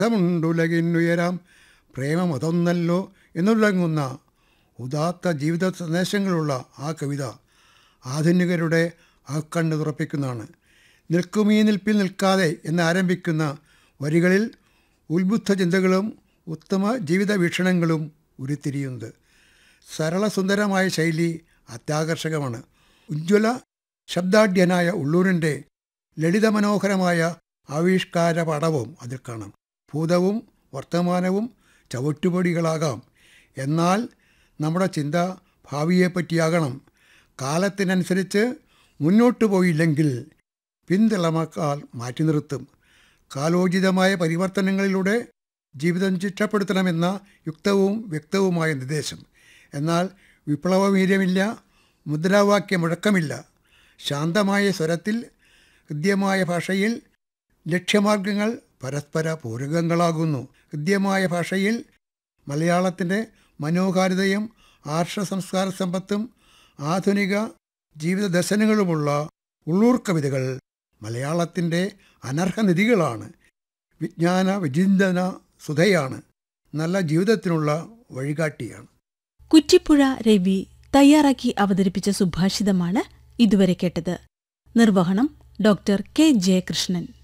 മുണ്ടുലകിന്നുയരാം പ്രേമമതൊന്നല്ലോ എന്നുള്ളങ്ങുന്ന ഉദാത്ത ജീവിത സന്ദേശങ്ങളുള്ള ആ കവിത ആധുനികരുടെ അക്കണ്ണ് തുറപ്പിക്കുന്നതാണ് നിൽക്കുമീ നിൽപ്പിൽ നിൽക്കാതെ എന്ന് ആരംഭിക്കുന്ന വരികളിൽ ഉത്ബുദ്ധ ചിന്തകളും ഉത്തമ ജീവിത വീക്ഷണങ്ങളും ഉരുത്തിരിയുന്നത് സരളസുന്ദരമായ ശൈലി അത്യാകർഷകമാണ് ഉജ്ജ്വല ശബ്ദാഢ്യനായ ഉള്ളൂരിൻ്റെ ലളിതമനോഹരമായ ആവിഷ്കാര പടവും അതിൽ കാണാം ഭൂതവും വർത്തമാനവും ചവിട്ടുപടികളാകാം എന്നാൽ നമ്മുടെ ചിന്ത ഭാവിയെപ്പറ്റിയാകണം കാലത്തിനനുസരിച്ച് മുന്നോട്ട് പോയില്ലെങ്കിൽ പിന്തളമക്കാൽ മാറ്റി നിർത്തും കാലോചിതമായ പരിവർത്തനങ്ങളിലൂടെ ജീവിതം ചിട്ടപ്പെടുത്തണമെന്ന യുക്തവും വ്യക്തവുമായ നിർദ്ദേശം എന്നാൽ വിപ്ലവവീര്യമില്ല മുദ്രാവാക്യ മുഴക്കമില്ല ശാന്തമായ സ്വരത്തിൽ ഹൃദ്യമായ ഭാഷയിൽ ലക്ഷ്യമാർഗങ്ങൾ പരസ്പര പൂരകങ്ങളാകുന്നു ഹൃദ്യമായ ഭാഷയിൽ മലയാളത്തിൻ്റെ മനോഹാരിതയും ആർഷ സംസ്കാര സമ്പത്തും ആധുനിക ജീവിത ദർശനങ്ങളുമുള്ള ഉള്ളൂർ കവിതകൾ മലയാളത്തിൻ്റെ അനർഹനിധികളാണ് വിജ്ഞാന വിചിന്തന സുധയാണ് നല്ല ജീവിതത്തിനുള്ള വഴികാട്ടിയാണ് കുറ്റിപ്പുഴ രവി തയ്യാറാക്കി അവതരിപ്പിച്ച സുഭാഷിതമാണ് ഇതുവരെ കേട്ടത് നിർവഹണം ഡോക്ടർ കെ ജയകൃഷ്ണൻ